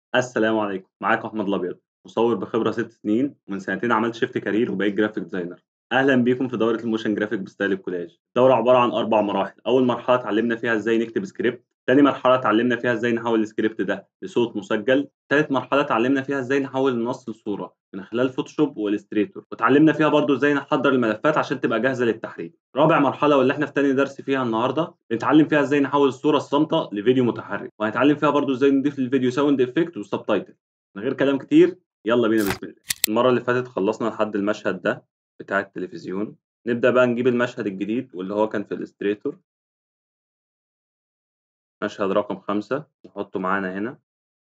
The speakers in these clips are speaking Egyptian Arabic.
السلام عليكم، معاكم أحمد الأبيض، مصوّر بخبرة 6 سنين، ومن سنتين عملت shift career وبقيت graphic designer. أهلًا بيكم في دورة الmotion graphic بستايل الكولاج. الدورة عبارة عن 4 مراحل، أول مرحلة اتعلمنا فيها إزاي نكتب script، تاني مرحلة اتعلمنا فيها إزاي نحوّل الscript ده لصوت مسجّل، تالت مرحلة اتعلمنا فيها إزاي نحوّل النص لصورة من خلال فوتوشوب وإليستريتور، واتعلمنا فيها برضه إزاي نحضّر الملفات عشان تبقى جاهزة للتحرير. رابع مرحلة واللي إحنا في تاني درس فيها النهارده، بنتعلم فيها إزاي نحوّل الصورة الصامتة لفيديو متحرك، وهنتعلم فيها برضه إزاي نضيف للفيديو sound effect وsubtitle. من غير كلام كتير يلا بينا بسم الله المرة اللي فاتت خلصنا لحد المشهد ده بتاع التلفزيون نبدأ بقى نجيب المشهد الجديد واللي هو كان في الإليستريتور مشهد رقم خمسة نحطه معانا هنا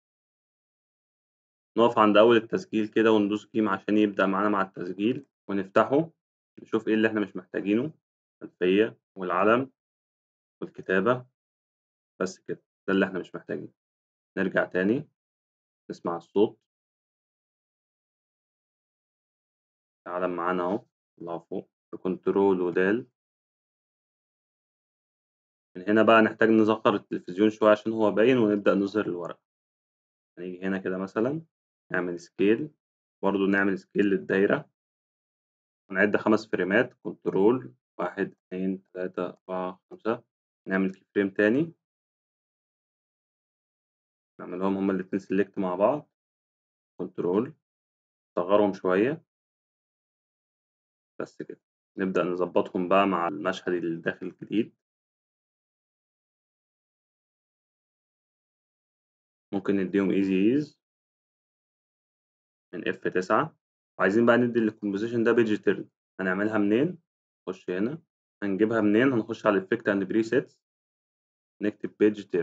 نقف عند أول التسجيل كده وندوس جيم عشان يبدأ معانا مع التسجيل ونفتحه نشوف إيه اللي إحنا مش محتاجينه الخلفية والعلم والكتابة بس كده ده اللي إحنا مش محتاجينه نرجع تاني نسمع الصوت العلم معانا أهو طلعه فوق بكنترول ودال من هنا بقى نحتاج نصغّر التلفزيون شوية عشان هو باين ونبدأ نظهر الورق. هنيجي هنا كده مثلًا نعمل scale برضه نعمل scale للدايرة ونعد 5 فريمات كنترول 1، 2، 3، 4، 5 نعمل key frame تاني. نعملهم هُم الاتنين select مع بعض كنترول نصغّرهم شوية. بس كده. نبدأ نضبّطهم بقى مع المشهد اللي داخل الجديد. ممكن ندّيهم easy ease. من F9 وعايزين بقى ندّي للcomposition ده page turn هنعملها منين؟ نخش هنا هنجيبها منين؟ هنخش على effect and presets نكتب page turn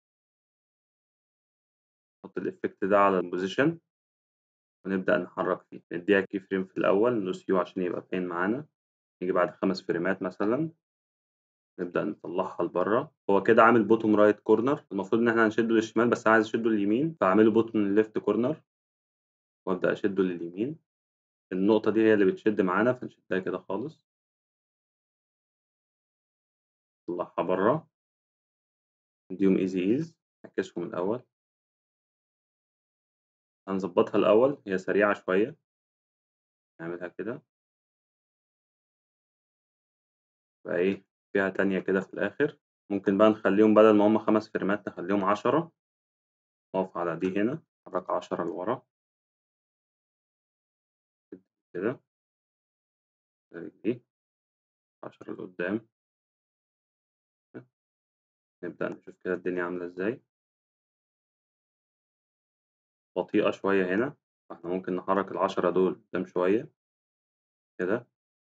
نحط الeffect ده على الposition ونبدأ نحرّك فيه ندّيها key frame في الأول ندوس U عشان يبقى باين معانا نيجي بعد 5 فريمات مثلًا نبدأ نطلّعها لبرّه هو كده عامل bottom right corner المفروض إن إحنا هنشدّه للشمال بس أنا عايز أشدّه لليمين فاعمله bottom left corner وأبدأ أشدّه لليمين النقطة دي هي اللي بتشد معانا فنشدّها كده خالص. نطلّعها برّه. ندّيهم easy ease نعكسهم الأول. هنضبّطها الأول هي سريعة شوية. نعملها كده. تبقى إيه فيها تانية كده في الآخر ممكن بقى نخلّيهم بدل ما هُم 5 فريمات نخلّيهم 10 نقف على دي هنا نحرّكها 10 لورا. كده. زي دي. 10 لقدّام. نبدأ نشوف كده الدنيا عاملة إزاي. بطيئة شوية هنا فإحنا ممكن نحرّك ال10 دول قدّام شوية. كده.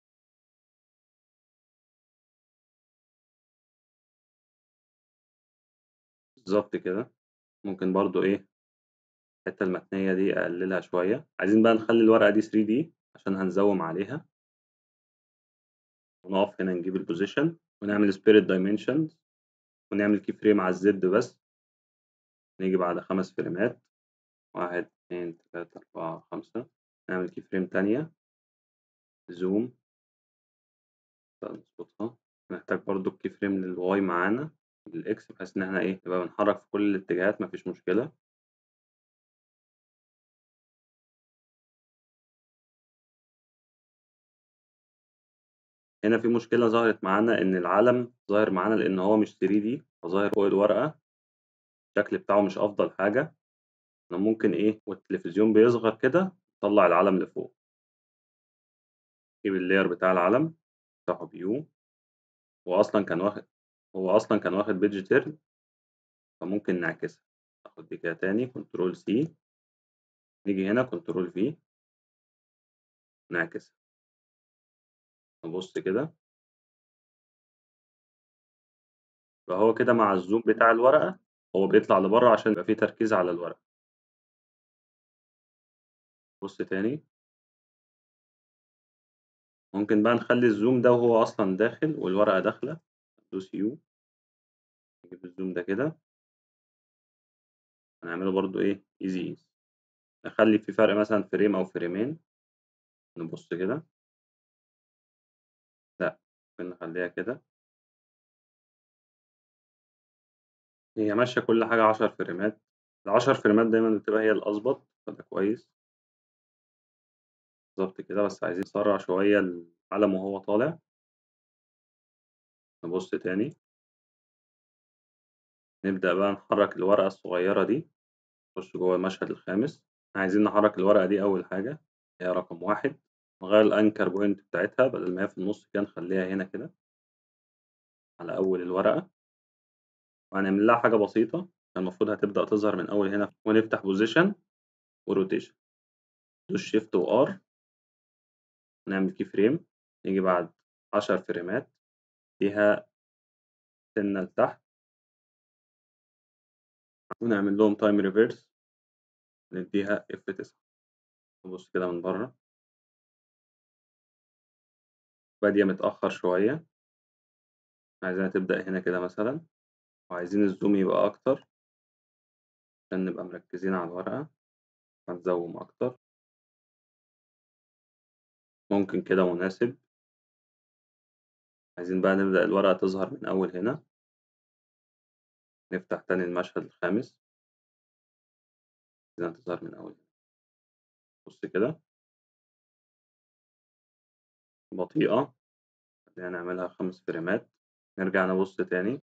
بالضبط كده. ممكن برضه إيه الحتّة المتنية دي أقلّلها شوية. عايزين بقى نخلّي الورقة دي 3D عشان هنزوّم عليها. ونقف هنا نجيب الposition ونعمل spirit dimensions ونعمل key frame على الZ بس. نيجي بعد 5 فريمات 1، 2، 3، 4، 5 نعمل key frame تانية. zoom. نبدأ نضبطها. نحتاج برضه الkey frame للY معانا للX بحيث إن إحنا إيه نبقى بنحرّك في كل الاتجاهات ما فيش مشكلة. هنا في مشكلة ظهرت معانا إن العلم ظاهر معانا لإن هو مش 3D فظاهر فوق الورقة. الشكل بتاعه مش أفضل حاجة. إحنا ممكن إيه والتلفزيون بيصغر كده نطلّع العلم لفوق. نجيب الlayer بتاع العلم نفتحه view هو أصلًا كان واخد هو أصلًا كان واخد page turn فممكن نعكسها. ناخد دي كده تاني control C. نيجي هنا control V. نعكسها. نبُص كده. فهو كده مع الzoom بتاع الورقة هو بيطلع لبرّه عشان يبقى في تركيز على الورقة. بُص تاني. ممكن بقى نخلّي الzoom ده وهو أصلًا داخل والورقة داخلة. ندوس U. نجيب الzoom ده كده. هنعمله برضه إيه easy ease. نخلّي في فرق مثلًا فريم أو فريمين. نبُص كده. لأ، ممكن نخلّيها كده. هي ماشية كل حاجة 10 فريمات. ال10 فريمات دايمًا بتبقى هي الأضبط، فده كويس. بالضبط كده، بس عايزين نسرّع شوية العَلَم وهو طالع. نبُص تاني. نبدأ بقى نحرّك الورقة الصغيّرة دي، نخش جوّه المشهد الخامس، عايزين نحرّك الورقة دي أول حاجة، اللي هي رقم 1 نغيّر الanchor point بتاعتها بدل ما هي في النُص كده نخلّيها هنا كده. على أول الورقة. وهنعمل لها حاجة بسيطة، المفروض هتبدأ تظهر من أول هنا ونفتح position وrotation ندوس shift وR. نعمل key frame نيجي بعد 10 فريمات نديها سِنّة لتحت. ونعمل لهم time reverse نديها F9 نبُص كده من برّه. بادية متأخّر شوية. عايزينها تبدأ هنا كده مثلًا، وعايزين الzoom يبقى أكتر. عشان نبقى مركّزين على الورقة، هنزوّم أكتر. ممكن كده مناسب. عايزين بقى نبدأ الورقة تظهر من أول هنا. نفتح تاني المشهد الخامس. عايزينها تظهر من أول هنا. بُص كده. بطيئة. خلّينا نعملها 5 فريمات، نرجع نبُص تاني.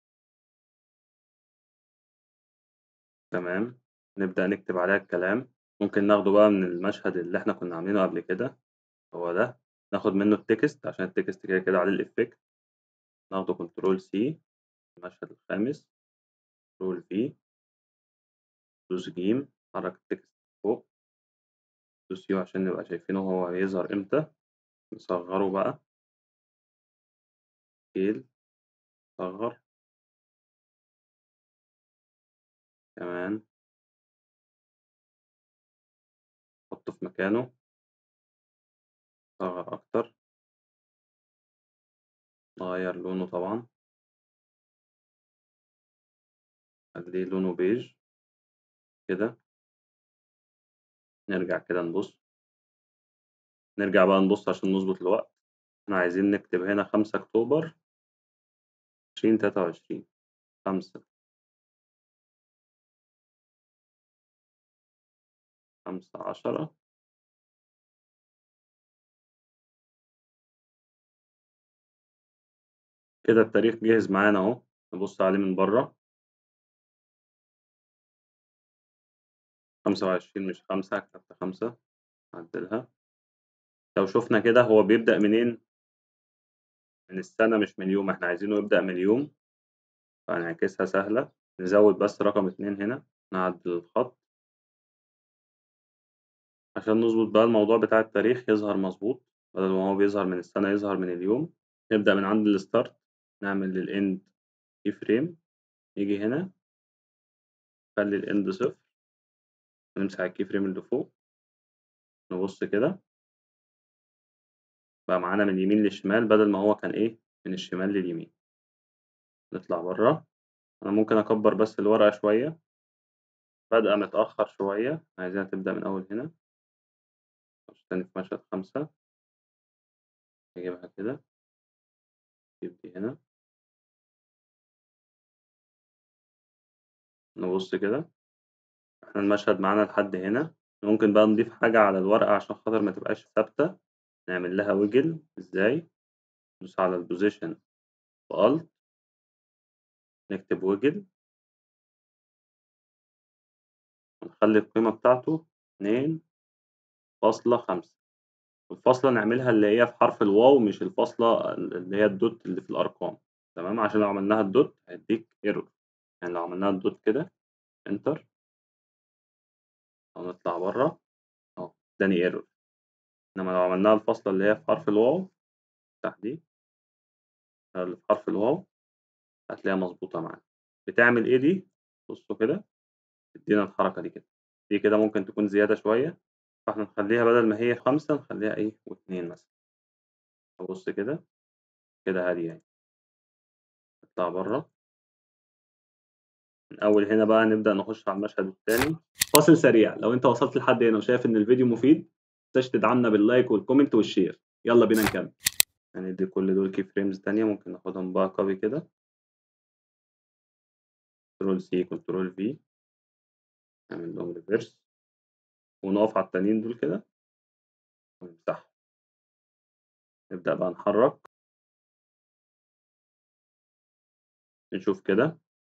تمام، نبدأ نكتب عليها الكلام، ممكن ناخده بقى من المشهد اللي إحنا كنا عاملينه قبل كده، هو ده، ناخد منه الtext عشان الtext كده، كده عليه الeffect. ناخده control C المشهد الخامس، control V. دوس ج، حرّك الtext فوق. دوس U عشان نبقى شايفينه هو هيظهر إمتى. نصغّره بقى. scale صغّر. تمام. حطّه في مكانه. صغّر أكتر. نغيّر لونه طبعًا. خلّيه لونه beige. كده. نرجع كده نبُص. نرجع بقى نبُص عشان نضبط الوقت. إحنا عايزين نكتب هنا 5 أكتوبر 2023 5 5/10. كده التاريخ جِهِز معانا أهو، نبُص عليه من برّه. 25 مش 5 كتبت 5 نعدّلها. لو شُفنا كده هو بيبدأ منين؟ من السنة مش من اليوم، إحنا عايزينه يبدأ من اليوم. فهنعكسها سهلة، نزوّد بس رقم 2 هنا، نعدّل الخط. عشان نضبط بقى الموضوع بتاع التاريخ يظهر مضبوط، بدل ما هو بيظهر من السنة يظهر من اليوم. نبدأ من عند الstart نعمل للend keyframe نيجي هنا. نخلّي الend 0. نمسح الkeyframe اللي فوق. نبُص كده. بقى معانا من اليمين للشمال بدل ما هو كان إيه، من الشمال لليمين. نطلع برّه. أنا ممكن أكبّر بس الورقة شوية. بادئة متأخّر شوية، عايزينها تبدأ من أول هنا. نخش تاني في مشهد 5. نجيبها كده. نجيب دي هنا. نبُص كده. إحنا المشهد معانا لحد هنا، ممكن بقى نضيف حاجة على الورقة عشان خاطر ما تبقاش ثابتة، نعمل لها wiggle إزاي؟ ندوس على الposition بAlt. نكتب wiggle. ونخلّي القيمة بتاعته 2.5 والفاصلة نعملها اللي هي في حرف الواو مش الفاصلة ال اللي هي الdot اللي في الأرقام، تمام، عشان لو عملناها الdot هيدّيك error يعني لو عملناها الdot كده enter. أو نطلع برّه، أهو ادّاني error. إنّما لو عملناها الفاصلة اللي هي في حرف الواو، افتح دي. اللي في حرف الواو، هتلاقيها مضبوطة معانا. بتعمل إيه دي؟ بُصّوا كده، تدّينا الحركة دي كده. دي كده ممكن تكون زيادة شوية، فإحنا نخلّيها بدل ما هي 5 نخلّيها إيه، و2 مثلًا. نبُص كده، كده هادية أهي. نطلع برّه. من أول هنا بقى نبدأ نخش على المشهد التاني. فاصل سريع، لو أنت وصلت لحد هنا وشايف إن الفيديو مفيد، ما تنساش تدعمنا باللايك والcomment والshare. يالّا بينا نكمّل. هندّي كل دول keyframes تانية ممكن ناخدهم بقى copy كده. control C control V. نعمل لهم ريفرس ونقف على التانيين دول كده ونمسحهم نبدأ بقى نحرك نشوف كده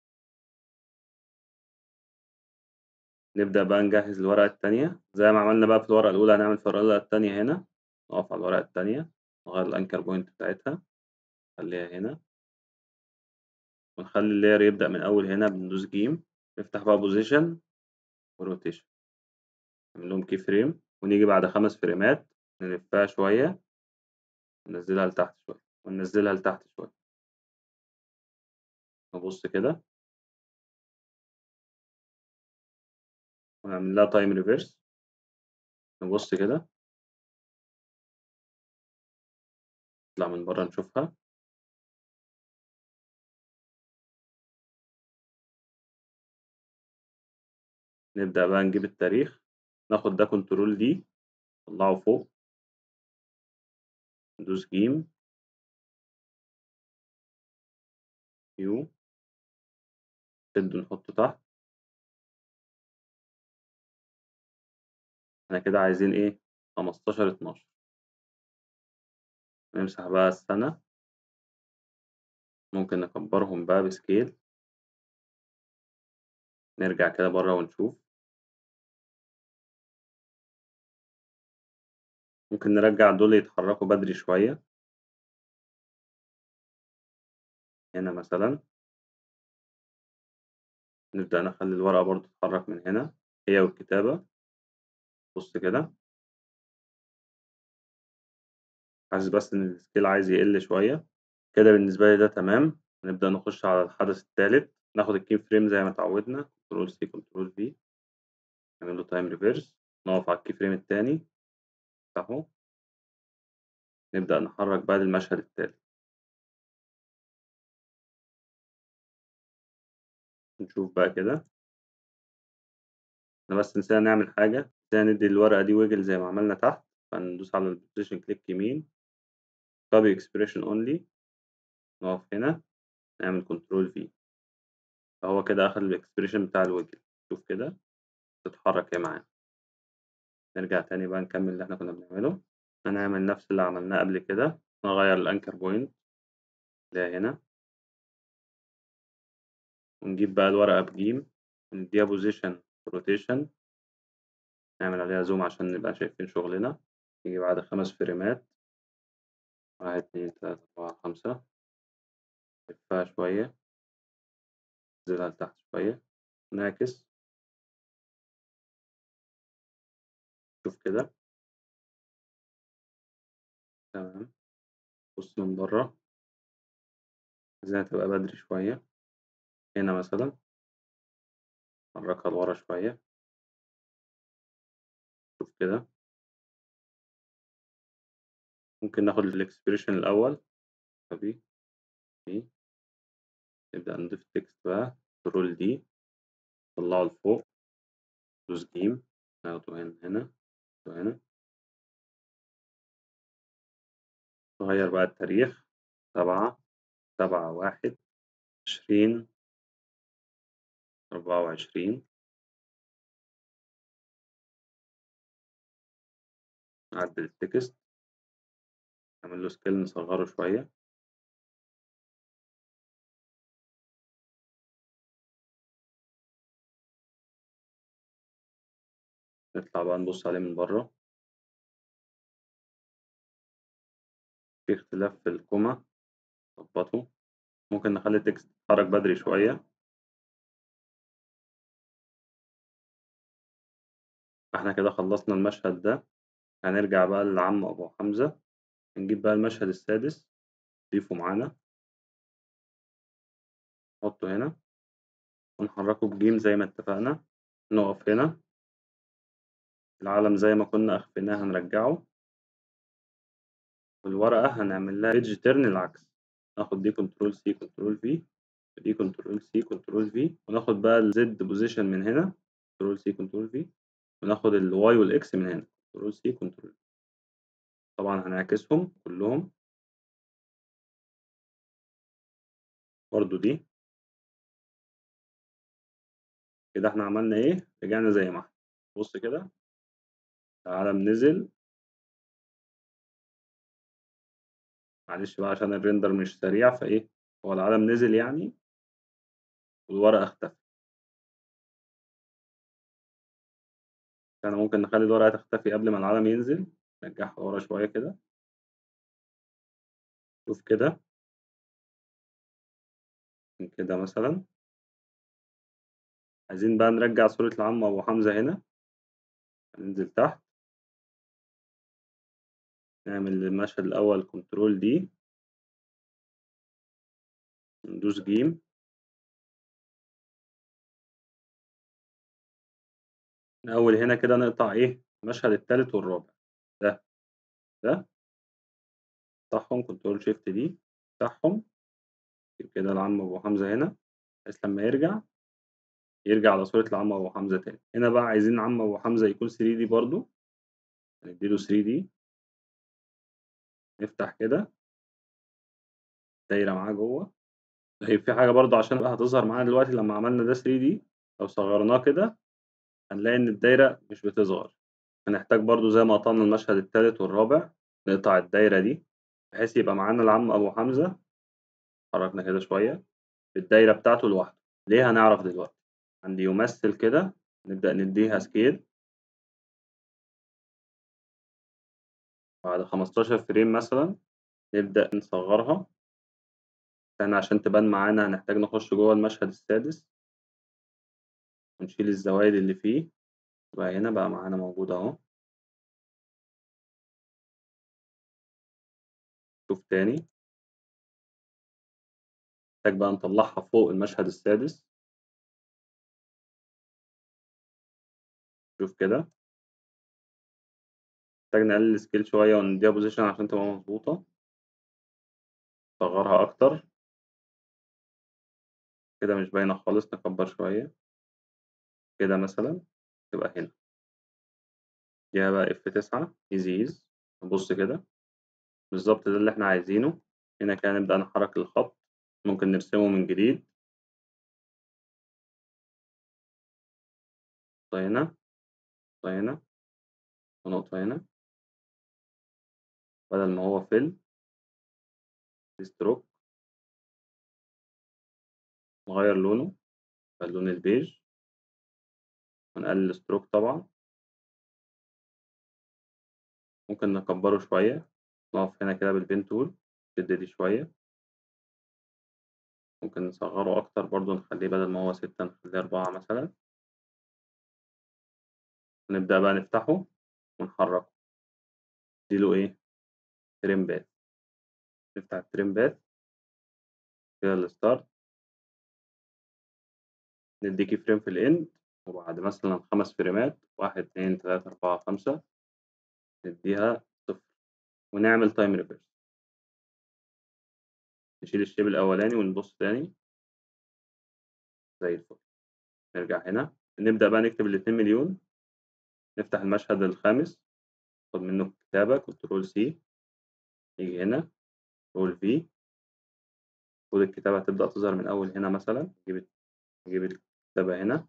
نبدأ بقى نجهز الورقة التانية زي ما عملنا بقى في الورقة الأولى هنعمل في الورقة التانية هنا نقف على الورقة التانية نغير الأنكر بوينت بتاعتها نخليها هنا ونخلي اللاير يبدأ من أول هنا بندوس جيم نفتح بقى بوزيشن وروتيشن نعمل لهم كي فريم ونيجي بعد خمس فريمات نلفها شوية وننزلها لتحت شوية وننزلها لتحت شوية نبص كده ونعمل لها تايم ريفرس نبص كده نطلع من بره نشوفها نبدأ بقى نجيب التاريخ ناخد ده كنترول دي نطلعه فوق ندوس جيم يو شد نحطه تحت احنا كده عايزين ايه خمستاشر اتناشر نمسح بقى السنة ممكن نكبرهم بقى بسكيل نرجع كده بره ونشوف ممكن نرجع دول يتحركوا بدري شوية هنا مثلا نبدأ نخلي الورقة برضو تتحرك من هنا هي والكتابة بص كده حاسس بس إن السكيل عايز يقل شوية كده بالنسبة لي ده تمام نبدأ نخش على الحدث التالت ناخد الكي فريم زي ما اتعودنا كنترول سي كنترول في نعمل له تايم ريفيرس نقف على الكي فريم التاني نفتحه نبدأ نحرك بقى للمشهد التالت نشوف بقى كده احنا بس نسينا نعمل حاجة نسينا ندي الورقة دي ويجل زي ما عملنا تحت فندوس على البوزيشن كليك يمين كوبي اكسبريشن اونلي نقف هنا نعمل كنترول في فهو كده أخد الاكسبريشن بتاع الويجل شوف كده تتحرك هي معانا نرجع تاني بقى نكمل اللي احنا كنا بنعمله هنعمل نفس اللي عملناه قبل كده نغير الانكر بوينت اللي هي هنا ونجيب بقى الورقة بجيم ونديها بوزيشن روتيشن نعمل عليها زوم عشان نبقى شايفين شغلنا نيجي بعد خمس فريمات واحد اتنين تلاتة أربعة خمسة نلفها شوية ننزلها لتحت شوية نعكس شوف كده تمام بص من بره عايزينها تبقى بدري شوية هنا مثلا نحركها لورا شوية شوف كده ممكن ناخد الاكسبريشن الأول كوبي دي نبدأ نضيف تكست بقى كنترول دي نطلعه لفوق دوس جيم ناخده هنا هنا هنا نغير بقى التاريخ سبعة سبعة واحد عشرين أربعة وعشرين نعدل التكست نعمل له سكيل نصغره شوية نطلع بقى نبص عليه من بره في اختلاف في الكوما نظبطه ممكن نخلي التكست يتحرك بدري شوية احنا كده خلصنا المشهد ده هنرجع بقى لعم أبو حمزة نجيب بقى المشهد السادس نضيفه معانا نحطه هنا ونحركه بجيم زي ما اتفقنا نقف هنا العلم زي ما كنا أخفيناه هنرجعه والورقة هنعمل لها ايدج تيرن العكس ناخد دي كنترول سي كنترول في دي كنترول سي كنترول في وناخد بقى الزد بوزيشن من هنا كنترول سي كنترول في وناخد الواي والاكس من هنا كنترول سي كنترول طبعا هنعكسهم كلهم برضو دي كده إحنا عملنا إيه، رجعنا زي ما إحنا. بُص كده. العلم نزل. معلش بقى عشان الrender مش سريع فإيه، هو العلم نزل يعني والورقة اختفت. إحنا ممكن نخلّي الورقة تختفي قبل ما العلم ينزل، نرجعها لورا شوية كده. شوف كده. من كده مثلًا. عايزين بقى نرجّع صورة العم أبو حمزة هنا. هننزل تحت. نعمل المشهد الأول control D. وندوس ج. من أول هنا كده نقطع إيه، المشهد التالت والرابع. ده، ده. افتحهم control shift D. افتحهم. نكتب كده العم أبو حمزة هنا، بحيث لمّا يرجع، يرجع على صورة العم أبو حمزة تاني. هنا بقى عايزين عم أبو حمزة يكون 3D برضه. هندّي له 3D. نفتح كده. دايرة معاه جوّه. طيب في حاجة برضه عشان بقى هتظهر معانا دلوقتي لمّا عملنا ده 3D لو صغّرناه كده، هنلاقي إن الدايرة مش بتصغر. هنحتاج برضه زي ما قطعنا المشهد التالت والرابع، نقطع الدايرة دي، بحيث يبقى معانا العم أبو حمزة حرّكنا كده شوية، الدايرة بتاعته لوحده. ليه هنعرف دلوقتي. عند يمثل كده، نبدأ ندّيها scale. بعد 15 فريم مثلًا، نبدأ نصغّرها. إحنا عشان تبان معانا هنحتاج نخش جوّه المشهد السادس. ونشيل الزوايد اللي فيه. يبقى هنا بقى معانا موجود أهو. شوف تاني. نحتاج بقى نطلّعها فوق المشهد السادس. شوف كده. نحتاج نقلل الscale شوية وندّيها position عشان تبقى مضبوطة. نصغّرها أكتر. كده مش باينة خالص، نكبّر شوية. كده مثلًا، تبقى هنا. ندّيها بقى F9 easy ease نبُص كده. بالضبط ده اللي إحنا عايزينه. هنا كده نبدأ نحرّك الخط، ممكن نرسمه من جديد. نقطة هنا، نقطة هنا، ونقطة هنا. بدل ما هو fill. stroke. نغيّر لونه، يبقى اللون البيج. ونقلل الstroke طبعًا. ممكن نكبّره شوية، نقف هنا كده بالpen tool نشد دي شوية. ممكن نصغّره أكتر برضه نخلّيه بدل ما هو 6 نخلّيه 4 مثلًا. ونبدأ بقى نفتحه ونحرّكه. ندّي له إيه، trim path. نفتح الtrim path. كده الstart. ندّي key frame في الend وبعد مثلًا 5 فريمات 1، 2، 3، 4، 5 ندّيها 0 ونعمل time reverse. نشيل الshape الأولاني ونبُص تاني. زي الفل. نرجع هنا، نبدأ بقى نكتب ال2.000.000 نفتح المشهد الخامس، ناخد منه الكتابة control C. نيجي هنا control V. المفروض الكتابة هتبدأ تظهر من أول هنا مثلًا، نجيب نجيب الكتابة هنا.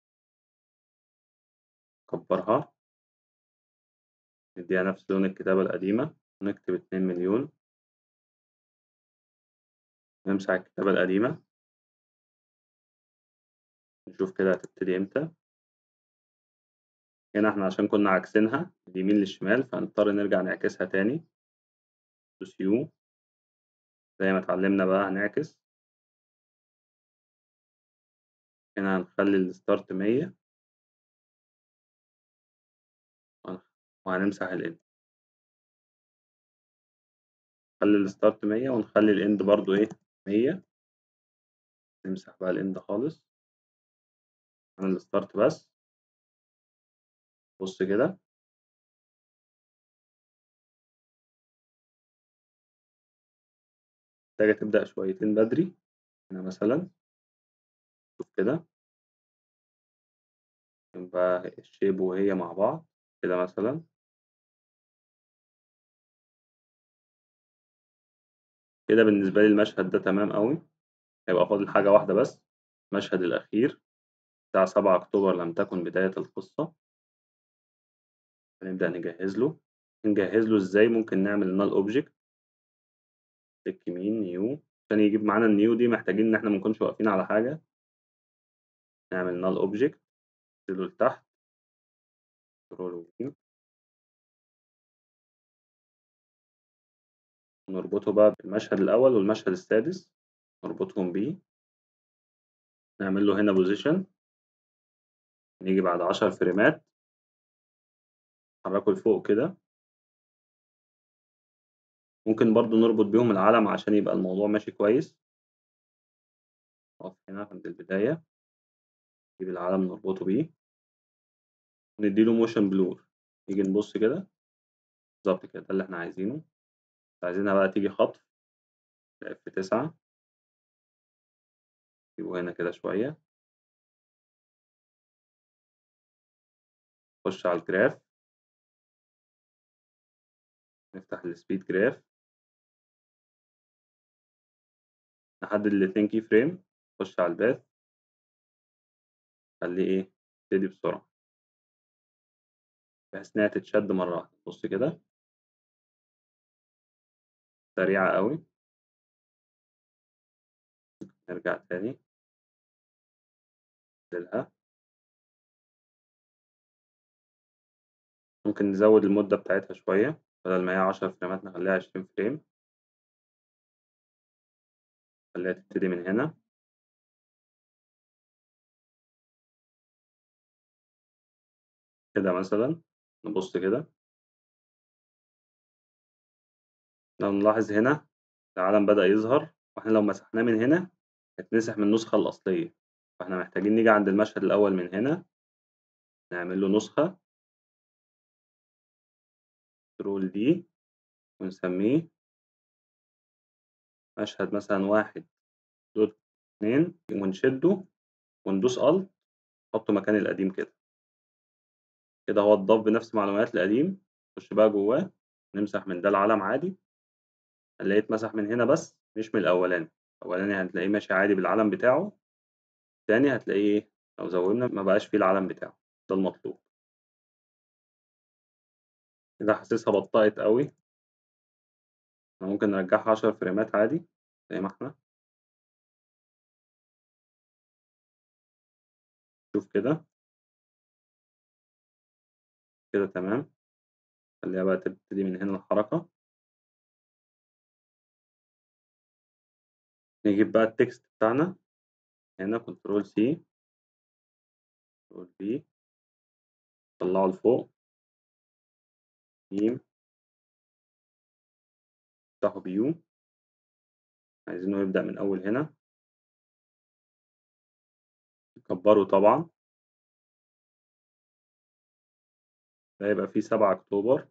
نكبّرها. ندّيها نفس لون الكتابة القديمة، ونكتب 2.000.000. نمسح الكتابة القديمة. نشوف كده هتبتدي إمتى. هنا إحنا عشان كنا عاكسينها اليمين للشمال، فهنضطر نرجع نعكسها تاني. ندوس U. زي ما اتعلمنا بقى هنعكس. هنا هنخلّي الstart 100. وهن وهنمسح الend. نخلّي الstart 100 ونخلّي الend برضه إيه، 100. نمسح بقى الend خالص. نعمل start بس. بُص كده. محتاجة تبدأ شويتين بدري. هنا مثلًا. شوف كده. يبقى الshape وهي مع بعض، كده مثلًا. كده بالنسبة لي المشهد ده تمام أوي. هيبقى فاضل حاجة واحدة بس، المشهد الأخير. الساعة 7 أكتوبر لم تكن بداية القصة. هنبدأ نجهّز له، نجهّز له إزاي ممكن نعمل null object click يمين new عشان يجيب معانا الnew دي محتاجين إن إحنا ما نكونش واقفين على حاجة. نعمل null object ننزله لتحت control و ونربطه بقى بالمشهد الأول والمشهد السادس نربطهم بيه. نعمل له هنا position نيجي بعد 10 فريمات نحركه لفوق كده. ممكن برضه نربط بيهم العلم عشان يبقى الموضوع ماشي كويس. نقف هنا عند البداية. نجيب العلم نربطه بيه. وندّي له motion blur نيجي نبُص كده. بالضبط كده، ده اللي إحنا عايزينه. عايزينها بقى تيجي خطف F9. نجيبه هنا كده شوية. نخش على الgraph. نفتح الspeed graph. نحدد الاتنين key frame نخش على الpath. نخليه إيه، يبتدي بسرعة. بحيث إنها تتشد مرة واحدة. بُص كده. سريعة أوي. نرجع تاني. ننزلها. ممكن نزوّد المدة بتاعتها شوية، بدل ما هي 10 فريمات نخلّيها 20 فريم. نخلّيها تبتدي من هنا. كده مثلًا، نبُص كده. لو نلاحظ هنا العلم بدأ يظهر، وإحنا لو مسحناه من هنا هيتمسح من النسخة الأصلية، فإحنا محتاجين نيجي عند المشهد الأول من هنا. نعمل له نسخة. control D ونسميه مشهد مثلًا 1.2 ونشده وندوس alt نحطه مكان القديم كده. كده هو اتضاف بنفس معلومات القديم. نخش بقى جواه نمسح من ده العلم عادي. هنلاقيه اتمسح من هنا بس مش من الأولاني. الأولاني هتلاقيه ماشي عادي بالعلم بتاعه. التاني هتلاقيه إيه، لو زوّدنا ما بقاش فيه العلم بتاعه، ده المطلوب. كده حاسسها بطّأت أوي. إحنا ممكن نرجّعها 10 فريمات عادي زي ما إحنا. شوف كده. كده تمام. خلّيها بقى تبتدي من هنا الحركة. نجيب بقى الtext بتاعنا. هنا control C. control V. نطلّعه لفوق. ج. نفتحه view. عايزينه يبدأ من أول هنا. نكبّره طبعًا. ده هيبقى فيه 7 أكتوبر.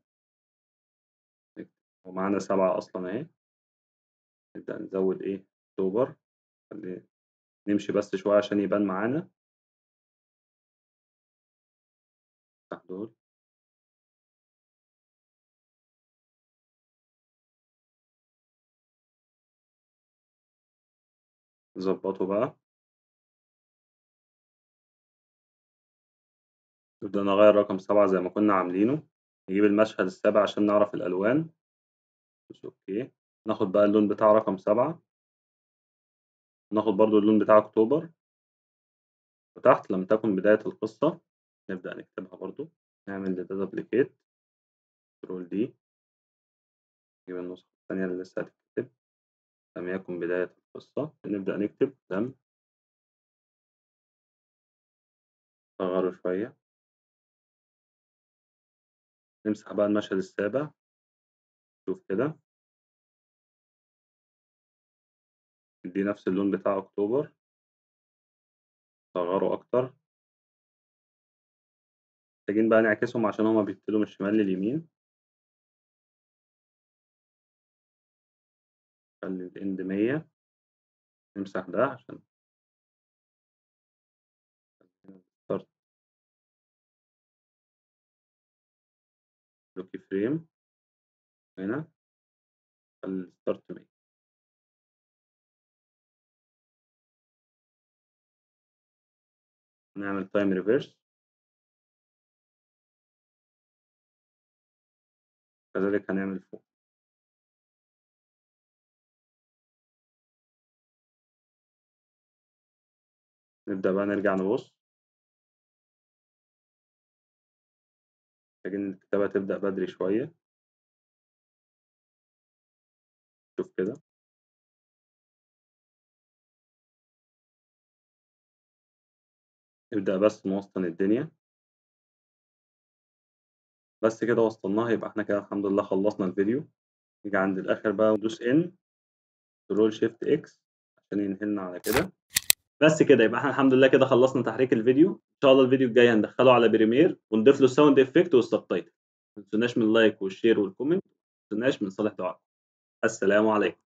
ومعانا 7 أصلًا أهي. نبدأ نزوّد إيه، أكتوبر. خلّي نمشي بس شوية عشان يبان معانا. نفتح دول. نضبّطه بقى. نبدأ نغيّر رقم 7 زي ما كنا عاملينه. نجيب المشهد السابع عشان نعرف الألوان. ندوس OK. ناخد بقى اللون بتاع رقم 7. ناخد برضه اللون بتاع أكتوبر. وتحت لم تكن بداية القصة. نبدأ نكتبها برضه. نعمل لده duplicate. control D. نجيب النسخة التانية اللي لسه هتتكتب. لم يكن بداية القصة. نبدأ نكتب لم نصغّره شوية. نمسح بقى المشهد السابع. شوف كده. ندّيه نفس اللون بتاع أكتوبر. نصغّره أكتر. محتاجين بقى نعكسهم عشان هُم بيبتدوا من الشمال لليمين. نخلّي الend 100. نمسح ده عشان start. له key frame. هنا. نخلّي الstart 100. نعمل تايم ريفيرس كذلك هنعمل فوق نبدأ بقى نرجع نبص محتاجين الكتابة تبدأ بدري شوية شوف كده نبدأ بس نوسطن الدنيا بس كده وصلناها يبقى احنا كده الحمد لله خلصنا الفيديو نيجي عند الآخر بقى وندوس ان كنترول شيفت اكس عشان ينهلنا على كده بس كده يبقى احنا الحمد لله كده خلصنا تحريك الفيديو ان شاء الله الفيديو الجاي هندخله على بريمير ونضيف له الساوند افكت والسبتايتل ما تنسوناش من اللايك والشير والكومنت ما تنسوناش من صالح دعائكم السلام عليكم